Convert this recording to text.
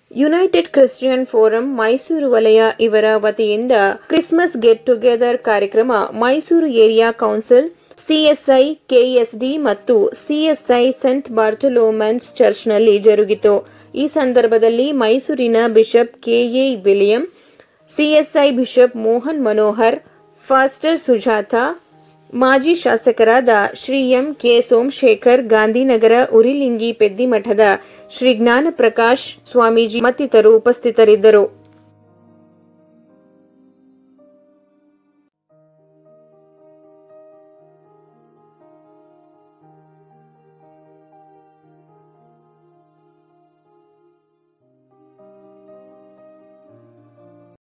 United Christian forum Mysuru ವಲಯ ಇವರ ವತಿಯಿಂದ ಕ್ರಿಸ್ಮಸ್ ಗೆಟ್ ಟುಗೆದರ್ ಕಾರ್ಯಕ್ರಮ Mysuru area council CSI KSD ಮತ್ತು ಸಿಎಸ್ಐ ಸೆಂಟ್ ಬಾರ್ತೊಲೋಮನ್ಸ್ ಚರ್ಚ್ನಲ್ಲಿ ಜರುಗಿತು ಈ ಸಂದರ್ಭದಲ್ಲಿ ಮೈಸೂರಿನ bishop KA William CSI bishop Mohan Manohar pastor Sujata ಮಾಜಿ ಶಾಸಕರಾದ ಶ್ರೀ ಎಂ ಕೆ ಸೋಮಶೇಖರ್ ಗಾಂಧಿನಗರ ಉರಿಲಿಂಗಿ ಪೆದ್ದಿಮಠದ ಶ್ರೀ ಜ್ಞಾನ ಪ್ರಕಾಶ್ ಸ್ವಾಮೀಜಿ ಮತ್ತಿತರರು ಉಪಸ್ಥಿತರಿದ್ದರು